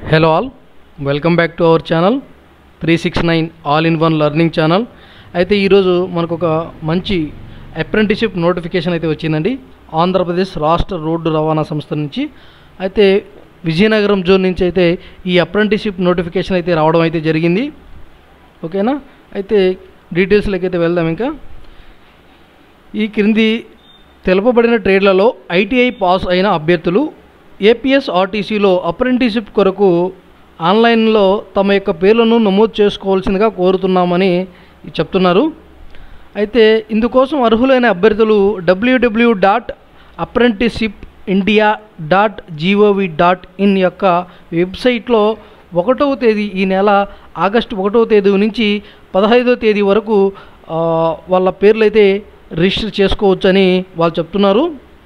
Hello all welcome back to our channel three six nine all in one learning channel అయితే ఈరోజు మనకు ఒక మంచి అప్రెంటిషిప్ నోటిఫికేషన్ అయితే వచ్చిందండి ఆంధ్రప్రదేశ్ రాష్ట్ర రోడ్డు రవాణా సంస్థ నుంచి అయితే విజయనగరం జోన్ నుంచి అయితే ఈ అప్రెంటిషిప్ నోటిఫికేషన్ అయితే రావడం అయితే జరిగింది ఓకేనా అయితే డీటెయిల్స్లోకి అయితే వెళ్దాం ఇంకా ఈ క్రింది తెలుపబడిన ట్రేడ్లలో ఐటీఐ పాస్ అయిన అభ్యర్థులు ఏపీఎస్ ఆర్టీసీలో అప్రెంటిషిప్ కొరకు ఆన్లైన్లో తమ యొక్క పేర్లను నమోదు చేసుకోవాల్సిందిగా కోరుతున్నామని చెప్తున్నారు అయితే ఇందుకోసం అర్హులైన అభ్యర్థులు W W dot apprenticeship India dot G O V dot in యొక్క వెబ్సైట్లో ఒకటవ తేదీ ఈ నెల ఆగస్టు ఒకటవ తేదీ నుంచి పదహైదవ తేదీ వరకు ఆ, వాళ్ళ పేర్లు అయితే రిజిస్టర్ చేసుకోవచ్చని వాళ్ళు చెప్తున్నారు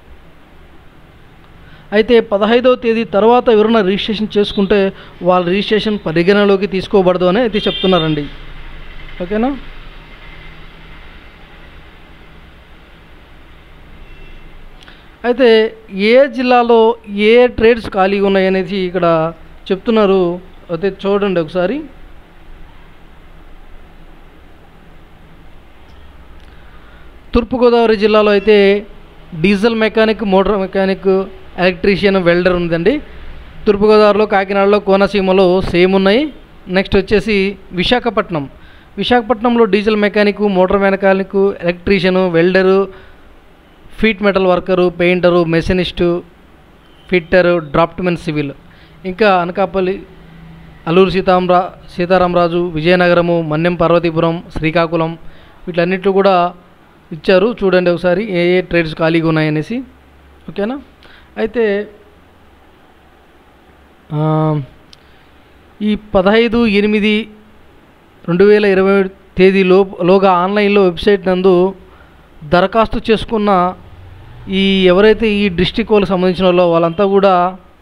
అయితే పదహైదవ తేదీ తర్వాత ఎవరైనా రిజిస్ట్రేషన్ చేసుకుంటే వాళ్ళ రిజిస్ట్రేషన్ పరిగణలోకి తీసుకోబడదు అని అయితే చెప్తున్నారండి ఓకేనా అయితే ఏ జిల్లాలో ఏ ట్రేడ్స్ ఖాళీగా ఉన్నాయనేసి ఇక్కడ చెప్తున్నారు అయితే చూడండి ఒకసారి తూర్పుగోదావరి జిల్లాలో అయితే diesel mechanic motor mechanic electrician welder ఉందండి తూర్పుగోదావరిలో కాకినాడలో కోనసీమలో సేమ్ ఉన్నాయి నెక్స్ట్ వచ్చేసి విశాఖపట్నం విశాఖపట్నంలో diesel mechanic motor mechanic electrician welder sheet metal worker painter machinist fitter draftsmen civil ఇంకా అనకాపల్లి అల్లూరు సీతారామరా సీతారామరాజు విజయనగరము మన్యం పార్వతీపురం శ్రీకాకుళం వీటన్నిటిలో కూడా ఇచ్చారు చూడండి ఒకసారి ఏ ఏ ట్రేడ్స్ ఖాళీగా ఉన్నాయనేసి ఓకేనా అయితే ఆ, ఈ పదహైదు ఎనిమిది రెండు వేల ఇరవై తేదీలో లోగా ఆన్లైన్లో వెబ్సైట్ నందు దరఖాస్తు చేసుకున్న ఈ ఎవరైతే ఈ డిస్టిక్ వాళ్ళకి సంబంధించిన వాళ్ళో వాళ్ళంతా కూడా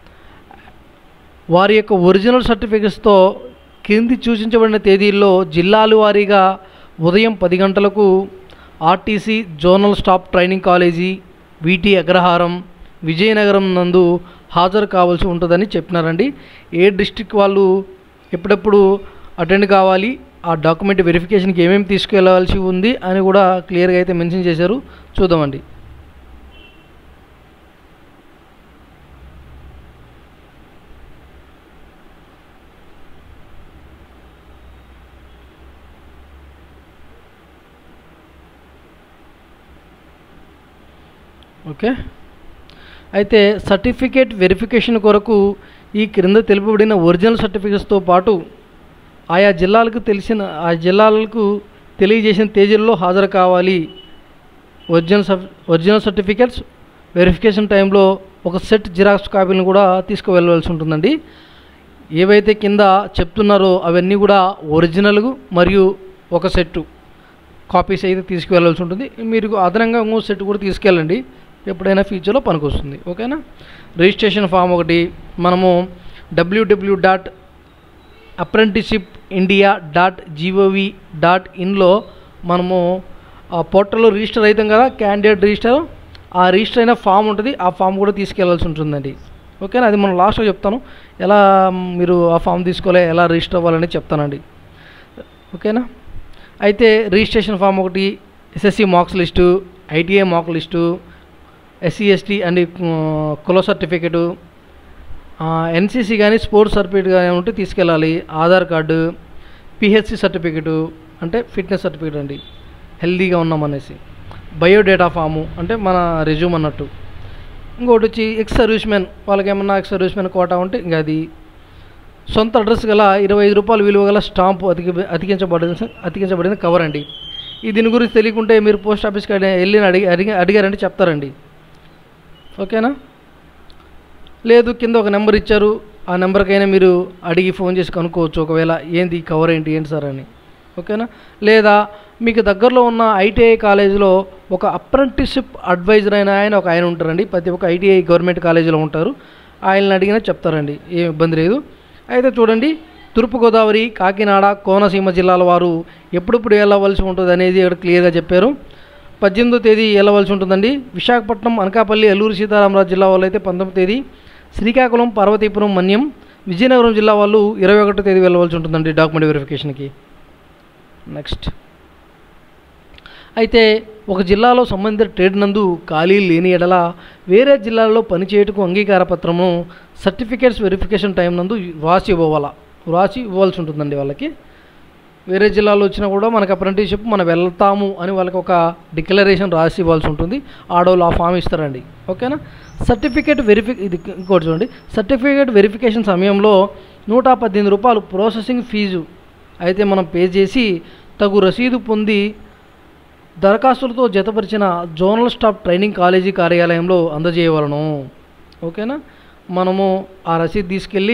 వారి యొక్క ఒరిజినల్ సర్టిఫికెట్స్తో కింది సూచించబడిన తేదీల్లో జిల్లాల వారీగా ఉదయం పది గంటలకు RTC zonal staff training college V T Agraharam Vizianagaram నందు హాజరు కావాల్సి ఉంటుందని చెప్పినారండి ఏ డిస్టిక్ వాళ్ళు ఎప్పుడెప్పుడు అటెండ్ కావాలి ఆ డాక్యుమెంట్ వెరిఫికేషన్కి ఏమేమి తీసుకెళ్ళవలసి ఉంది అని కూడా క్లియర్గా అయితే మెన్షన్ చేశారు చూద్దామండి ఓకే అయితే సర్టిఫికేట్ వెరిఫికేషన్ కొరకు ఈ క్రింద తెలుపబడిన ఒరిజినల్ సర్టిఫికేట్స్తో పాటు ఆయా జిల్లాలకు తెలిసిన ఆ జిల్లాలకు తెలియజేసిన తేదీల్లో హాజరు కావాలి ఒరిజినల్ సర్టి ఒరిజినల్ సర్టిఫికేట్స్ వెరిఫికేషన్ టైంలో ఒక సెట్ జిరాక్స్ కాపీలను కూడా తీసుకువెళ్ళవలసి ఉంటుందండి ఏవైతే కింద చెప్తున్నారో అవన్నీ కూడా ఒరిజినల్ మరియు ఒక సెట్టు కాపీస్ అయితే తీసుకువెళ్ళాల్సి ఉంటుంది మీరు అదనంగా ఇంకో సెట్ కూడా తీసుకెళ్ళండి ఎప్పుడైనా ఫ్యూచర్లో పనికొస్తుంది ఓకేనా రిజిస్ట్రేషన్ ఫామ్ ఒకటి మనము W W dot apprenticeship India dot G O V dot ఇన్లో మనము ఆ పోర్టల్లో రిజిస్టర్ అవుతాం కదా క్యాండిడేట్ రిజిస్టర్ ఆ రిజిస్టర్ అయిన ఫామ్ ఉంటుంది ఆ ఫామ్ కూడా తీసుకెళ్లాల్సి ఉంటుందండి ఓకేనా అది మనం లాస్ట్లో చెప్తాను ఎలా మీరు ఆ ఫామ్ తీసుకోవాలి ఎలా రిజిస్టర్ అవ్వాలని చెప్తానండి ఓకేనా అయితే రిజిస్ట్రేషన్ ఫామ్ ఒకటి SSC marks list ITI mark list SC ST and కుల సర్టిఫికెటు ఎన్సీసీ కానీ స్పోర్ట్స్ సర్టిఫికేట్ కానీ ఉంటే తీసుకెళ్ళాలి ఆధార్ కార్డు పిహెచ్సి సర్టిఫికెటు అంటే ఫిట్నెస్ సర్టిఫికేట్ అండి హెల్దీగా ఉన్నామనేసి బయోడేటా ఫాము అంటే మన రెజ్యూమ్ అన్నట్టు ఇంకోటి వచ్చి ఎక్స్ సర్వీస్ మ్యాన్ వాళ్ళకి ఏమన్నా ఎక్స్ సర్వీస్ మ్యాన్ కోటా ఉంటే ఇంకా అది సొంత అడ్రస్ గల ఇరవై ఐదు రూపాయల విలువ గల స్టాంపు అతికి అతికించబడిన అతికించబడిన కవర్ అండి ఈ దీని గురించి తెలియకుంటే మీరు పోస్ట్ ఆఫీస్కి అడి- వెళ్ళి అడిగి అడిగి అడిగారంటే చెప్తారండి ఓకేనా లేదు కింద ఒక నెంబర్ ఇచ్చారు ఆ నెంబర్కైనా మీరు అడిగి ఫోన్ చేసి కనుక్కోవచ్చు ఒకవేళ ఏంది ఈ కవర్ ఏంటి ఏంటి సార్ అని ఓకేనా లేదా మీకు దగ్గరలో ఉన్న ఐటీఐ కాలేజీలో ఒక అప్రెంటిషిప్ అడ్వైజర్ అయిన ఆయన ఒక ఆయన ఉంటారండి ప్రతి ఒక్క ఐటీఐ గవర్నమెంట్ కాలేజీలో ఉంటారు ఆయనని అడిగినా చెప్తారండి ఏం ఇబ్బంది లేదు అయితే చూడండి తూర్పుగోదావరి కాకినాడ కోనసీమ జిల్లాల వారు ఎప్పుడెప్పుడు వెళ్ళవలసి ఉంటుంది అనేది ఇక్కడ క్లియర్గా చెప్పారు పద్దెనిమిదో తేదీ వెళ్ళవలసి ఉంటుందండి విశాఖపట్నం అనకాపల్లి అల్లూరు సీతారామరాజు జిల్లా వాళ్ళు అయితే పంతొమ్మిది తేదీ శ్రీకాకుళం పార్వతీపురం మన్యం విజయనగరం జిల్లా వాళ్ళు ఇరవై ఒకటో తేదీ వెళ్ళవలసి ఉంటుందండి డాక్యుమెంట్ వెరిఫికేషన్కి నెక్స్ట్ అయితే ఒక జిల్లాలో సంబంధిత ట్రేడ్ నందు ఖాళీ లేని ఎడల వేరే జిల్లాలో పనిచేయటకు అంగీకార పత్రము సర్టిఫికేట్స్ వెరిఫికేషన్ టైం నందు వ్రాసి ఇవ్వాల వ్రాసి ఇవ్వాల్సి ఉంటుందండి వాళ్ళకి వేరే జిల్లాలో వచ్చినా కూడా మనకు అప్రెంటిస్షిప్ మనం వెళ్తాము అని వాళ్ళకి ఒక డిక్లరేషన్ రాసి ఇవ్వాల్సి ఉంటుంది ఆడోళ్ళు ఆ ఫామ్ ఇస్తారండి ఓకేనా సర్టిఫికేట్ వెరిఫి ఇది ఇంకోటి చూడండి సర్టిఫికేట్ వెరిఫికేషన్ సమయంలో నూట పద్దెనిమిది రూపాయలు ప్రాసెసింగ్ ఫీజు అయితే మనం పే చేసి తగు రసీదు పొంది దరఖాస్తులతో జతపరిచిన జోనల్ స్టాఫ్ ట్రైనింగ్ కాలేజీ కార్యాలయంలో అందజేయవలను ఓకేనా మనము ఆ రసీదు తీసుకెళ్ళి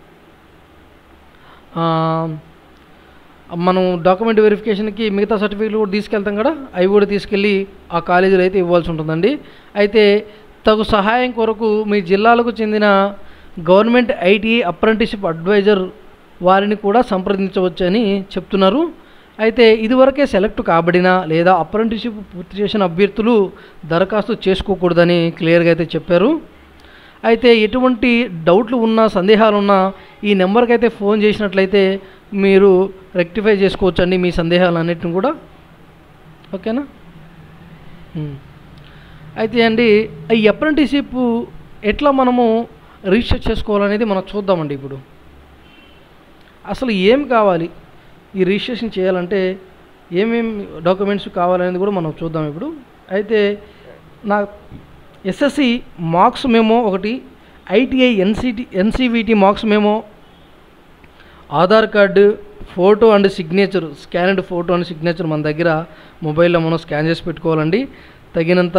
ఆ, మనం డాక్యుమెంట్ వెరిఫికేషన్కి మిగతా సర్టిఫికేట్లు కూడా తీసుకెళ్తాం కదా అవి కూడా తీసుకెళ్ళి ఆ కాలేజీలో అయితే ఇవ్వాల్సి ఉంటుందండి అయితే తగు సహాయం కొరకు మీ జిల్లాలకు చెందిన గవర్నమెంట్ ఐటీ అప్రెంటిస్షిప్ అడ్వైజర్ వారిని కూడా సంప్రదించవచ్చని చెప్తున్నారు అయితే ఇదివరకే సెలెక్ట్ కాబడిన లేదా అప్రెంటిస్షిప్ పూర్తి చేసిన అభ్యర్థులు దరఖాస్తు చేసుకోకూడదని క్లియర్గా అయితే చెప్పారు అయితే ఎటువంటి డౌట్లు ఉన్నా సందేహాలు ఉన్నా ఈ నెంబర్కి అయితే ఫోన్ చేసినట్లయితే మీరు రెక్టిఫై చేసుకోవచ్చండి మీ సందేహాలన్నిటిని కూడా ఓకేనా ఉమ్. అయితే అండి ఈ అప్రెంటిస్షిప్ ఎట్లా మనము రిజిస్టర్ చేసుకోవాలనేది మనం చూద్దామండి ఇప్పుడు అసలు ఏం కావాలి ఈ రిజిస్ట్రేషన్ చేయాలంటే ఏమేమి డాక్యుమెంట్స్ కావాలనేది కూడా మనం చూద్దాం ఇప్పుడు అయితే నా ఎస్ఎస్సి మార్క్స్ మేమో ఒకటి ITI NCT NCVT marks memo Aadhaar card photo and signature scanned photo and signature మన దగ్గర మొబైల్లో మనం స్కాన్ చేసి పెట్టుకోవాలండి తగినంత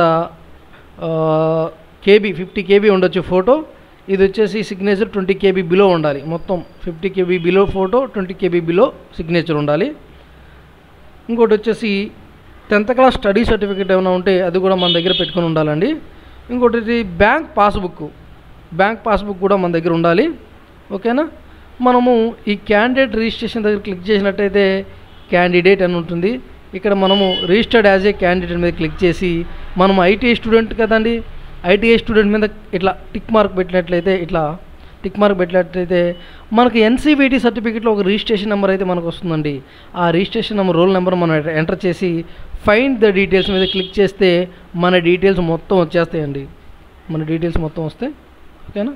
కేబీ ఫిఫ్టీ కేబీ ఉండొచ్చు ఫోటో ఇది వచ్చేసి సిగ్నేచర్ ట్వంటీ కేబీ బిలో ఉండాలి మొత్తం fifty KB below photo twenty KB below signature ఉండాలి ఇంకోటి వచ్చేసి టెన్త్ క్లాస్ స్టడీ సర్టిఫికేట్ ఏమైనా ఉంటే అది కూడా మన దగ్గర పెట్టుకొని ఉండాలండి ఇంకోటి బ్యాంక్ పాస్బుక్ బ్యాంక్ పాస్బుక్ కూడా మన దగ్గర ఉండాలి ఓకేనా మనము ఈ క్యాండిడేట్ రిజిస్ట్రేషన్ దగ్గర క్లిక్ చేసినట్టయితే క్యాండిడేట్ అని ఉంటుంది ఇక్కడ మనము రిజిస్టర్డ్ యాజ్ ఏ క్యాండిడేట్ మీద క్లిక్ చేసి మనం ఐటీఐ స్టూడెంట్ కదండి ఐటీఐ స్టూడెంట్ మీద ఇట్లా టిక్ మార్క్ పెట్టినట్లయితే ఇట్లా టిక్ మార్క్ పెట్టినట్లయితే మనకి ఎన్సీబీటీ సర్టిఫికేట్లో ఒక రిజిస్ట్రేషన్ నెంబర్ అయితే మనకు వస్తుందండి ఆ రిజిస్ట్రేషన్ నెంబర్ రోల్ నెంబర్ మనం ఎంటర్ చేసి ఫైండ్ ద డీటెయిల్స్ మీద క్లిక్ చేస్తే మన డీటెయిల్స్ మొత్తం వచ్చేస్తాయండి మన డీటెయిల్స్ మొత్తం వస్తాయి ఓకేనా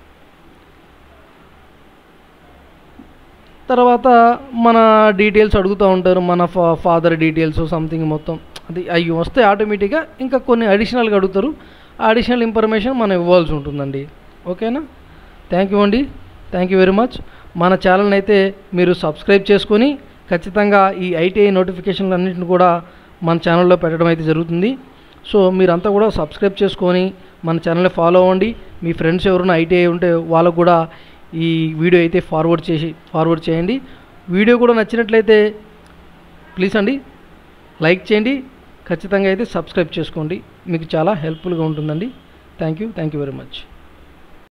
తర్వాత మన డీటెయిల్స్ అడుగుతూ ఉంటారు మన ఫా ఫాదర్ డీటెయిల్స్ సంథింగ్ మొత్తం అది అవి వస్తే ఆటోమేటిక్గా ఇంకా కొన్ని అడిషనల్గా అడుగుతారు ఆ అడిషనల్ ఇన్ఫర్మేషన్ మనం ఇవ్వాల్సి ఉంటుందండి ఓకేనా థ్యాంక్ యూ అండి థ్యాంక్ యూ వెరీ మచ్ మన ఛానల్ని అయితే మీరు సబ్స్క్రైబ్ చేసుకొని ఖచ్చితంగా ఈ ఐటీఐ నోటిఫికేషన్లు అన్నింటిని కూడా మన ఛానల్లో పెట్టడం అయితే జరుగుతుంది సో మీరంతా కూడా సబ్స్క్రైబ్ చేసుకొని మన ఛానల్ని ఫాలో అవ్వండి మీ ఫ్రెండ్స్ ఎవరైనా ఐటీఐ ఉంటే వాళ్ళకు కూడా ఈ వీడియో అయితే ఫార్వర్డ్ చేసి ఫార్వర్డ్ చేయండి వీడియో కూడా నచ్చినట్లయితే ప్లీజ్ అండి లైక్ చేయండి ఖచ్చితంగా అయితే సబ్స్క్రైబ్ చేసుకోండి మీకు చాలా హెల్ప్ఫుల్గా ఉంటుందండి thank you thank you very much